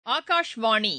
ஆகாஷ்வாணி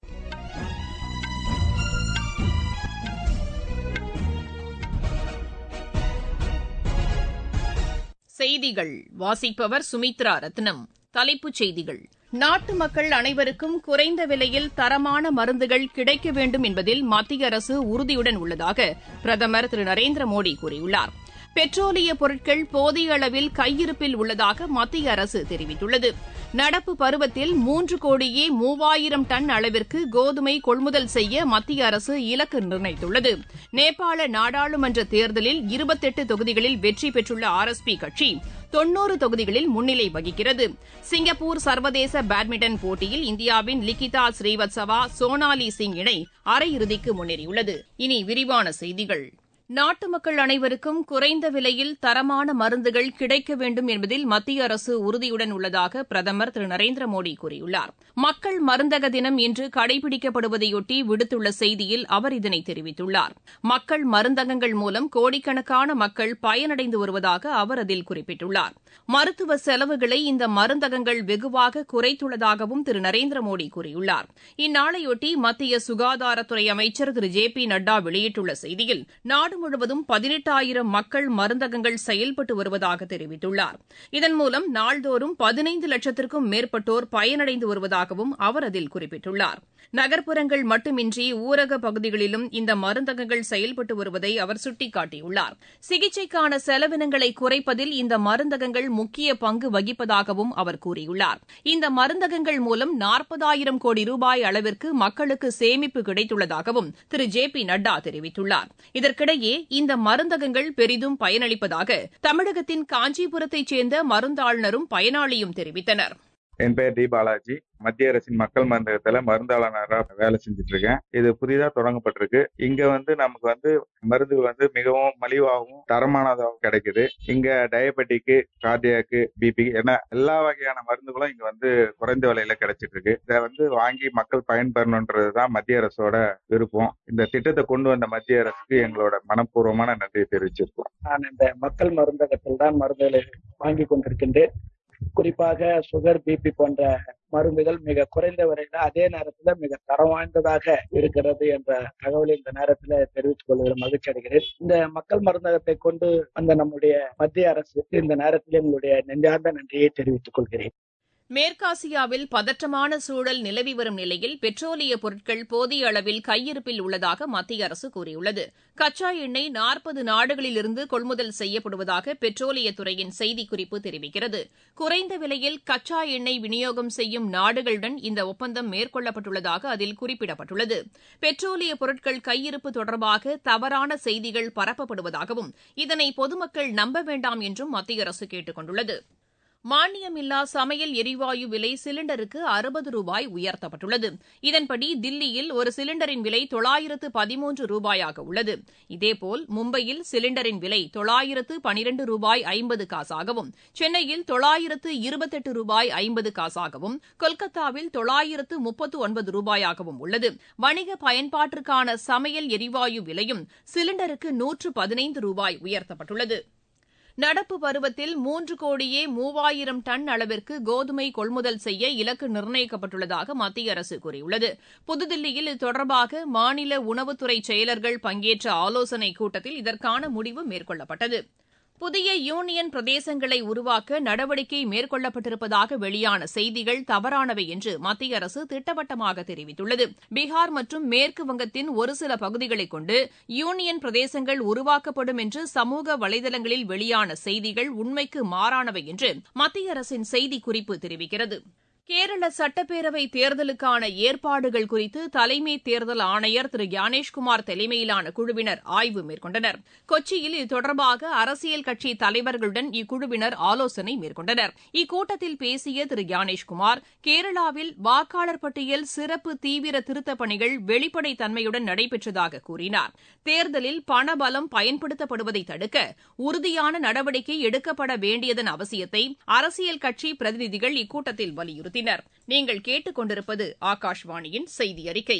செய்திகள் வாசிப்பவர் சுமித்ரா ரத்னம் தலைப்புச் செய்திகள் நாட்டு மக்கள் அனைவருக்கும் குறைந்த விலையில் தரமான மருந்துகள் கிடைக்க வேண்டும் என்பதில் மத்திய அரசு உறுதியுடன் உள்ளதாக பிரதமர் திரு நரேந்திர மோடி கூறியுள்ளார் பெட்ரோலிய பொருட்கள் போதிய அளவில் கையிருப்பில் உள்ளதாக மத்திய அரசு தெரிவித்துள்ளது நடப்பு பருவத்தில் மூன்று கோடியே மூவாயிரம் டன் அளவிற்கு கோதுமை கொள்முதல் செய்ய மத்திய அரசு இலக்கு நிர்ணயித்துள்ளது நேபாள நாடாளுமன்ற தேர்தலில் இருபத்தெட்டு தொகுதிகளில் வெற்றி பெற்றுள்ள ஆர் எஸ் பி கட்சி தொன்னூறு தொகுதிகளில் முன்னிலை வகிக்கிறது சிங்கப்பூர் சர்வதேச பேட்மிண்டன் போட்டியில் இந்தியாவின் லிகிதா ஸ்ரீவத்சவா சோனாலி சிங் இணை அரையிறுதிக்கு முன்னேறியுள்ளது இனி விரிவான செய்திகள் நாட்டு மக்கள் அனைவருக்கும் குறைந்த விலையில் தரமான மருந்துகள் கிடைக்க வேண்டும் என்பதில் மத்திய அரசு உறுதியுடன் உள்ளதாக பிரதமர் திரு நரேந்திர மோடி கூறியுள்ளார் மக்கள் மருந்தக தினம் இன்று கடைபிடிக்கப்படுவதையொட்டி விடுத்துள்ள செய்தியில் அவர் இதனை தெரிவித்துள்ளார் மக்கள் மருந்தகங்கள் மூலம் கோடிக்கணக்கான மக்கள் பயனடைந்து வருவதாக அவர் அதில் குறிப்பிட்டுள்ளார் மருத்துவ செலவுகளை இந்த மருந்தகங்கள் வெகுவாக குறைத்துள்ளதாகவும் திரு நரேந்திர மோடி கூறியுள்ளார் இந்நாளையொட்டி மத்திய சுகாதாரத்துறை அமைச்சர் திரு ஜே பி நட்டா வெளியிட்டுள்ள செய்தியில் நாடு முழுவதும் பதினெட்டாயிரம் மக்கள் மருந்தகங்கள் செயல்பட்டு வருவதாக தெரிவித்துள்ளார் இதன் மூலம் நாள்தோறும் பதினைந்து லட்சத்திற்கும் மேற்பட்டோர் பயனடைந்து வருவதாகவும் அவர் அதில் குறிப்பிட்டுள்ளார் நகர்ப்புறங்கள் மட்டுமின்றி ஊரக பகுதிகளிலும் இந்த மருந்தகங்கள் செயல்பட்டு வருவதை அவர் சுட்டிக்காட்டியுள்ளார் சிகிச்சைக்கான செலவினங்களை குறைப்பதில் இந்த மருந்தகங்கள் முக்கிய பங்கு வகிப்பதாகவும் அவர் கூறியுள்ளார் இந்த மருந்தகங்கள் மூலம் நாற்பதாயிரம் கோடி ரூபாய் அளவிற்கு மக்களுக்கு சேமிப்பு கிடைத்துள்ளதாகவும் திரு ஜே பி நட்டா தெரிவித்துள்ளார் இதற்கிடையே இந்த மருந்தகங்கள் பெரிதும் பயனளிப்பதாக தமிழகத்தின் காஞ்சிபுரத்தைச் சேர்ந்த மருந்தாளுநரும் பயனாளியும் தெரிவித்தனர் என் பெயர் டி பாலாஜி மத்திய அரசின் மக்கள் மருந்தகத்துல மருந்தாளராக வேலை செஞ்சுட்டு இருக்கேன் இது புதிதா தொடங்கப்பட்டிருக்கு இங்க வந்து நமக்கு வந்து மருந்து வந்து மிகவும் மலிவாகவும் தரமானதாகவும் கிடைக்குது இங்க டயபெட்டிக்கு கார்டியாக்கு பிபி என எல்லா வகையான மருந்துகளும் இங்க வந்து குறைந்த விலையில கிடைச்சிட்டு இருக்கு இதை வந்து வாங்கி மக்கள் பயன்பெறணுன்றதுதான் மத்திய அரசோட விருப்பம் இந்த திட்டத்தை கொண்டு வந்த மத்திய அரசுக்கு எங்களோட மனப்பூர்வமான நன்றியை தெரிவிச்சிருக்கோம் நான் இந்த மக்கள் மருந்தகத்தில் தான் மருந்துகளை வாங்கி கொண்டிருக்கின்றேன் குறிப்பாக சுகர் பிபி போன்ற மருந்துகள் மிக குறைந்த விலையில அதே நேரத்துல மிக தரம் வாய்ந்ததாக இருக்கிறது என்ற தகவலை இந்த நேரத்துல தெரிவித்துக் கொள்வதில் மகிழ்ச்சி அடைகிறேன் இந்த மக்கள் மருந்தகத்தை கொண்டு அந்த நம்முடைய மத்திய அரசுக்கு இந்த நேரத்தில் எங்களுடைய நெஞ்சார்ந்த நன்றியை தெரிவித்துக் கொள்கிறேன் மேற்காசியாவில் பதற்றமான சூழல் நிலவி வரும் நிலையில் பெட்ரோலிய பொருட்கள் போதிய அளவில் கையிருப்பில் உள்ளதாக மத்திய அரசு கூறியுள்ளது கச்சா எண்ணெய் நாற்பது நாடுகளிலிருந்து கொள்முதல் செய்யப்படுவதாக பெட்ரோலியத்துறையின் செய்திக்குறிப்பு தெரிவிக்கிறது குறைந்த விலையில் கச்சா எண்ணெய் விநியோகம் செய்யும் நாடுகளுடன் இந்த ஒப்பந்தம் மேற்கொள்ளப்பட்டுள்ளதாக அதில் குறிப்பிடப்பட்டுள்ளது பெட்ரோலிய பொருட்கள் கையிருப்பு தொடர்பாக தவறான செய்திகள் பரப்பப்படுவதாகவும் இதனை பொதுமக்கள் நம்ப வேண்டாம் என்றும் மத்திய அரசு கேட்டுக் கொண்டுள்ளது மானியமில்லா சமையல் எரிவாயு விலை சிலிண்டருக்கு அறுபது ரூபாய் உயர்த்தப்பட்டுள்ளது இதன்படி தில்லியில் ஒரு சிலிண்டரின் விலை தொள்ளாயிரத்து பதிமூன்று ரூபாயாக உள்ளது இதேபோல் மும்பையில் சிலிண்டரின் விலை தொள்ளாயிரத்து பனிரண்டு ரூபாய் ஐம்பது காசாகவும் சென்னையில் தொள்ளாயிரத்து இருபத்தெட்டு ரூபாய் ஐம்பது காசாகவும் கொல்கத்தாவில் தொள்ளாயிரத்து முப்பத்து ஒன்பது ரூபாயாகவும் உள்ளது வணிக பயன்பாட்டிற்கான சமையல் எரிவாயு விலையும் சிலிண்டருக்கு நூற்று பதினைந்து ரூபாய் உயர்த்தப்பட்டுள்ளது நடப்பு பருவத்தில் மூன்று கோடியே மூவாயிரம் டன் அளவிற்கு கோதுமை கொள்முதல் செய்ய இலக்கு நிர்ணயிக்கப்பட்டுள்ளதாக மத்திய அரசு கூறியுள்ளது புதுதில்லியில் இது தொடர்பாக மாநில உணவுத்துறை செயலர்கள் பங்கேற்ற ஆலோசனைக் கூட்டத்தில் இதற்கான முடிவு மேற்கொள்ளப்பட்டது புதிய யூனியன் பிரதேசங்களை உருவாக்க நடவடிக்கை மேற்கொள்ளப்பட்டிருப்பதாக வெளியான செய்திகள் தவறானவை என்று மத்திய அரசு திட்டவட்டமாக தெரிவித்துள்ளது பீகார் மற்றும் மேற்கு வங்கத்தின் ஒரு சில பகுதிகளைக் கொண்டு யூனியன் பிரதேசங்கள் உருவாக்கப்படும் என்று சமூக வலைதளங்களில் வெளியான செய்திகள் உண்மைக்கு மாறானவை என்று மத்திய அரசின் செய்திக்குறிப்பு தெரிவிக்கிறது கேரள சட்டப்பேரவை தேர்தலுக்கான ஏற்பாடுகள் குறித்து தலைமை தேர்தல் ஆணையர் திரு ஞானேஷ்குமார் தலைமையிலான குழுவினர் ஆய்வு மேற்கொண்டனர் கொச்சியில் இது தொடர்பாக அரசியல் கட்சி தலைவர்களுடன் இக்குழுவினர் ஆலோசனை மேற்கொண்டனர் இக்கூட்டத்தில் பேசிய திரு ஞானேஷ்குமார் கேரளாவில் வாக்காளர் பட்டியல் சிறப்பு தீவிர திருத்தப் பணிகள் வெளிப்படைத் தன்மையுடன் நடைபெற்றதாக கூறினார் தேர்தலில் பணபலம் பயன்படுத்தப்படுவதை தடுக்க உறுதியான நடவடிக்கை எடுக்கப்பட வேண்டியதன் அவசியத்தை அரசியல் கட்சி பிரதிநிதிகள் இக்கூட்டத்தில் வலியுறுத்தினர் நீங்கள் கேட்டுக் கொண்டிருப்பது ஆகாஷ்வாணியின் செய்தி அறிக்கை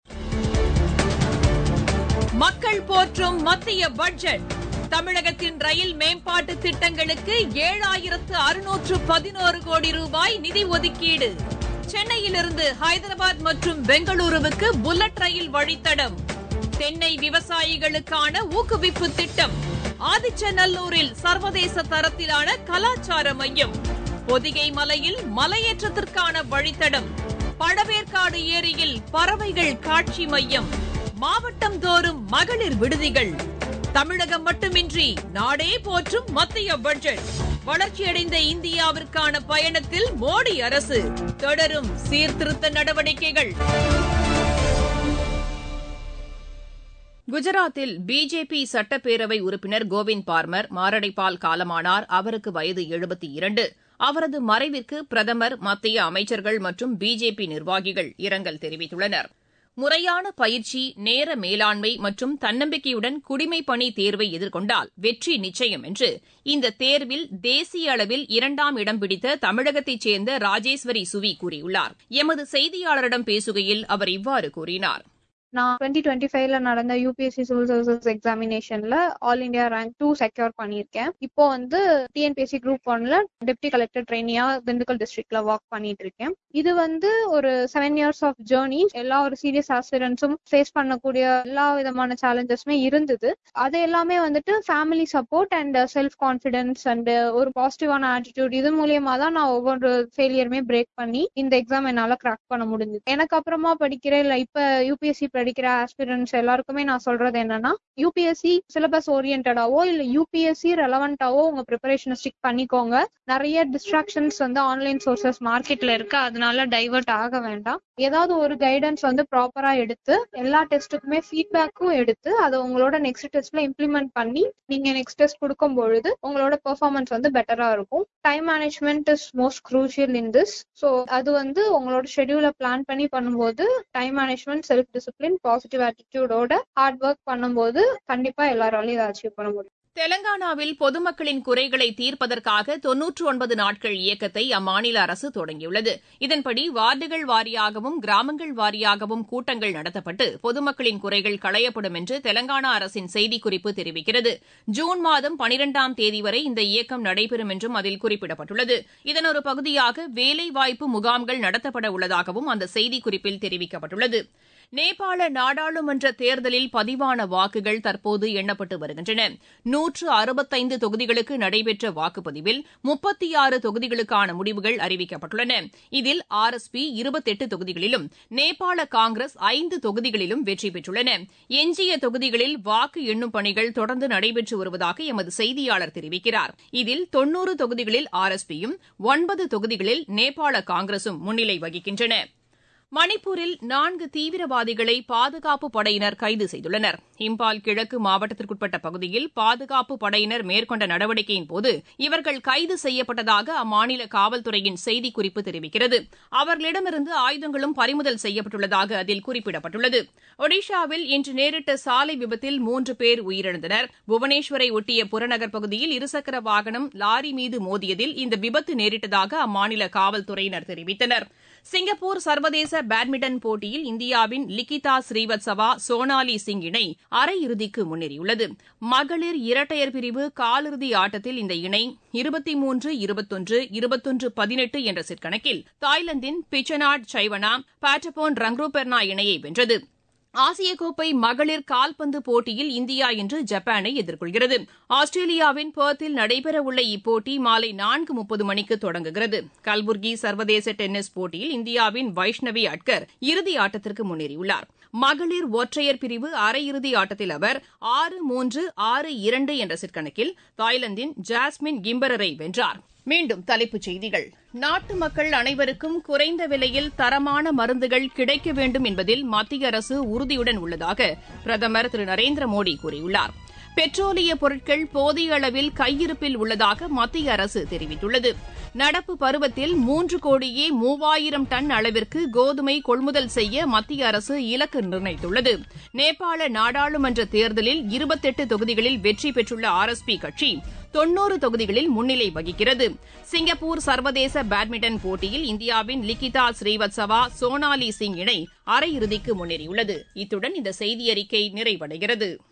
மக்கள் போற்றும் மத்திய பட்ஜெட் தமிழகத்தின் ரயில் மேம்பாட்டு திட்டங்களுக்கு ஏழாயிரத்து அறுநூற்று பதினோரு கோடி ரூபாய் நிதி ஒதுக்கீடு சென்னையிலிருந்து ஹைதராபாத் மற்றும் பெங்களூருவுக்கு புல்லட் ரயில் வழித்தடம் தென்னை விவசாயிகளுக்கான ஊக்குவிப்பு திட்டம் ஆதிச்சநல்லூரில் சர்வதேச தரத்திலான கலாச்சார மையம் பொதிகை மலையில் மலையேற்றத்திற்கான வழித்தடம் பழவேற்காடு ஏரியில் பறவைகள் காட்சி மையம் மாவட்டம் தோறும் மகளிர் விடுதிகள் தமிழகம் மட்டுமின்றி நாடே போற்றும் மத்திய பட்ஜெட் வளர்ச்சியடைந்த இந்தியாவிற்கான பயணத்தில் மோடி அரசு தொடரும் சீர்திருத்த நடவடிக்கைகள் குஜராத்தில் பிஜேபி சட்டப்பேரவை உறுப்பினர் கோவிந்த் பார்மர் மாரடைப்பால் காலமானார் அவருக்கு வயது எழுபத்தி இரண்டு அவரது மறைவிற்கு பிரதமர் மத்திய அமைச்சர்கள் மற்றும் பிஜேபி நிர்வாகிகள் இரங்கல் தெரிவித்துள்ளனர் முறையான பயிற்சி நேர மேலாண்மை மற்றும் தன்னம்பிக்கையுடன் குடிமைப் பணி தேர்வை எதிர்கொண்டால் வெற்றி நிச்சயம் என்று இந்த தேர்வில் தேசிய அளவில் இரண்டாம் இடம் பிடித்த தமிழகத்தைச் சேர்ந்த ராஜேஸ்வரி சுவி கூறியுள்ளார் எமது செய்தியாளரிடம் பேசுகையில் அவர் இவ்வாறு கூறினார் நான் டுவெண்ட்டி டுவெண்ட்டி ஃபைவ்ல நடந்த யூபிஎஸ்சி சிவில் சர்வீசஸ் எக்ஸாமினேஷன்ல all India rank two secure பண்ணியிருக்கேன் இப்போ வந்து டிஎன்பிஎஸ்சி குரூப் ஒன்ல டெப்டி கலெக்டர் ட்ரெயினியா திண்டுக்கல் டிஸ்ட்ரிக்ட்ல ஒர்க் பண்ணிட்டு இருக்கேன் இது வந்து ஒரு செவன் இயர்ஸ் ஆஃப் ஜேர்னி எல்லா ஒரு சீரியஸ் ஆஸ்பிரன்ஸும் ஃபேஸ் பண்ணக்கூடிய எல்லா விதமான சேலஞ்சஸுமே இருந்தது அது எல்லாமே வந்துட்டு family support and self confidence and ஒரு பாசிட்டிவான ஆட்டிடியூட் இது மூலியமா தான் நான் ஒவ்வொரு ஃபெயிலியருமே பிரேக் பண்ணி இந்த எக்ஸாம் என்னால கிராக் பண்ண முடிஞ்சது எனக்கு அப்புறமா படிக்கிற இல்ல இப்ப யூபிஎஸ்சி படிக்கிற ஆஸ்பிரன்ஸ் எல்லாருக்குமே நான் சொல்றது என்னன்னா யூபிஎஸ்சி சிலபஸ் ஓரியன்டாவோ இல்ல யூபிஎஸ்சி ரெலவெண்டாவோ உங்க ப்ரிப்பரேஷனை ஸ்டிக் பண்ணிக்கோங்க நிறைய டிஸ்ட்ராக்ஷன்ஸ் வந்து ஆன்லைன் சோர்சஸ் மார்க்கெட்ல இருக்கு அதனால டைவர்ட் ஆக வேண்டாம் ஏதாவது ஒரு கைடன்ஸ் வந்து ப்ராப்பரா எடுத்து எல்லா டெஸ்ட்டுக்குமே ஃபீட்பேக்கும் எடுத்து அதை உங்களோட நெக்ஸ்ட் டெஸ்ட்ல இம்ப்ளிமெண்ட் பண்ணி நீங்க நெக்ஸ்ட் டெஸ்ட் கொடுக்கும் பொழுது உங்களோட பெர்ஃபார்மன்ஸ் வந்து பெட்டரா இருக்கும் time management is most crucial in this so அது வந்து உங்களோட ஷெடியூலை பிளான் பண்ணி பண்ணும்போது time management self discipline positive ஆட்டிடியூடோட ஹார்ட் ஒர்க் பண்ணும்போது கண்டிப்பா எல்லாராலையும் இதை அச்சீவ் பண்ண முடியும் தெலங்கானாவில் பொதுமக்களின் குறைகளை தீர்ப்பதற்காக தொன்னூற்று ஒன்பது நாட்கள் இயக்கத்தை அம்மாநில அரசு தொடங்கியுள்ளது இதன்படி வார்டுகள் வாரியாகவும் கிராமங்கள் வாரியாகவும் கூட்டங்கள் நடத்தப்பட்டு பொதுமக்களின் குறைகள் களையப்படும் என்று தெலங்கானா அரசின் செய்திக்குறிப்பு தெரிவிக்கிறது ஜூன் மாதம் பனிரெண்டாம் தேதி வரை இந்த இயக்கம் நடைபெறும் என்றும் அதில் குறிப்பிடப்பட்டுள்ளது இதன் ஒரு பகுதியாக வேலைவாய்ப்பு முகாம்கள் நடத்தப்பட உள்ளதாகவும் அந்த செய்திக்குறிப்பில் தெரிவிக்கப்பட்டுள்ளது நேபாள நாடாளுமன்ற தேர்தலில் பதிவான வாக்குகள் தற்போது எண்ணப்பட்டு வருகின்றன நூற்று அறுபத்தைந்து தொகுதிகளுக்கு நடைபெற்ற வாக்குப்பதிவில் முப்பத்தி ஆறு தொகுதிகளுக்கான முடிவுகள் அறிவிக்கப்பட்டுள்ளன இதில் ஆர் எஸ் பி இருபத்தெட்டு தொகுதிகளிலும் நேபாள காங்கிரஸ் ஐந்து தொகுதிகளிலும் வெற்றி பெற்றுள்ளன எஞ்சிய தொகுதிகளில் வாக்கு எண்ணும் பணிகள் தொடர்ந்து நடைபெற்று வருவதாக எமது செய்தியாளர் தெரிவிக்கிறார் இதில் தொன்னூறு தொகுதிகளில் ஆர் எஸ் பியும் ஒன்பது தொகுதிகளில் நேபாள காங்கிரசும் முன்னிலை வகிக்கின்றன மணிப்பூரில் நான்கு தீவிரவாதிகளை பாதுகாப்பு படையினர் கைது செய்துள்ளனர் இம்பால் கிழக்கு மாவட்டத்திற்குட்பட்ட பகுதியில் பாதுகாப்பு படையினர் மேற்கொண்ட நடவடிக்கையின்போது இவர்கள் கைது செய்யப்பட்டதாக அம்மாநில காவல்துறையின் செய்திக்குறிப்பு தெரிவிக்கிறது அவர்களிடமிருந்து ஆயுதங்களும் பறிமுதல் செய்யப்பட்டுள்ளதாக அதில் குறிப்பிடப்பட்டுள்ளது ஒடிஷாவில் இன்று நேரிட்ட சாலை விபத்தில் மூன்று பேர் உயிரிழந்தனர் புவனேஸ்வரை ஒட்டிய புறநகர் பகுதியில் இருசக்கர வாகனம் லாரி மீது மோதியதில் இந்த விபத்து நேரிட்டதாக அம்மாநில காவல்துறையினர் தெரிவித்தனர் சிங்கப்பூர் சர்வதேச பேட்மிண்டன் போட்டியில் இந்தியாவின் லிகிதா ஸ்ரீவத்சவா சோனாலி சிங் இணை அரையிறுதிக்கு முன்னேறியுள்ளது மகளிர் இரட்டையர் பிரிவு காலிறுதி ஆட்டத்தில் இந்த இணை இருபத்தி மூன்று இருபத்தொன்று இருபத்தொன்று பதினெட்டு என்ற செட் கணக்கில் தாய்லாந்தின் பிச்சனாட் சைவனா பாட்டபோன் ரங்ரூபெர்னா இணையை வென்றது ஆசிய கோப்பை மகளிர் கால்பந்து போட்டியில் இந்தியா இன்று ஜப்பானை எதிர்கொள்கிறது ஆஸ்திரேலியாவின் பெர்த்தில் நடைபெறவுள்ள இப்போட்டி மாலை நான்கு முப்பது மணிக்கு தொடங்குகிறது கல்புர்கி சர்வதேச டென்னிஸ் போட்டியில் இந்தியாவின் வைஷ்ணவி அட்கர் இறுதி ஆட்டத்திற்கு முன்னேறியுள்ளார் மகளிர் ஒற்றையர் பிரிவு அரையிறுதி ஆட்டத்தில் அவர் ஆறு மூன்று ஆறு இரண்டு என்ற செட் கணக்கில் தாய்லாந்தின் ஜாஸ்மின் கிம்பரரை வென்றார் மீண்டும் தலைப்புச் செய்திகள் நாட்டு மக்கள் அனைவருக்கும் குறைந்த விலையில் தரமான மருந்துகள் கிடைக்க வேண்டும் என்பதில் மத்திய அரசு உறுதியுடன் உள்ளதாக பிரதமர் திரு நரேந்திர மோடி கூறியுள்ளார் பெட்ரோலிய பொருட்கள் போதிய அளவில் கையிருப்பில் உள்ளதாக மத்திய அரசு தெரிவித்துள்ளது நடப்பு பருவத்தில் மூன்று கோடியே மூவாயிரம் டன் அளவிற்கு கோதுமை கொள்முதல் செய்ய மத்திய அரசு இலக்கு நிர்ணயித்துள்ளது நேபாள நாடாளுமன்ற தேர்தலில் இருபத்தெட்டு தொகுதிகளில் வெற்றி பெற்றுள்ள ஆர் எஸ் பி கட்சி தொன்னூறு தொகுதிகளில் முன்னிலை வகிக்கிறது சிங்கப்பூர் சர்வதேச பேட்மிண்டன் போட்டியில் இந்தியாவின் லிகிதா ஸ்ரீவத்சவா சோனாலி சிங் இணை அரையிறுதிக்கு முன்னேறியுள்ளது இத்துடன் இந்த செய்தியறிக்கை நிறைவடைகிறது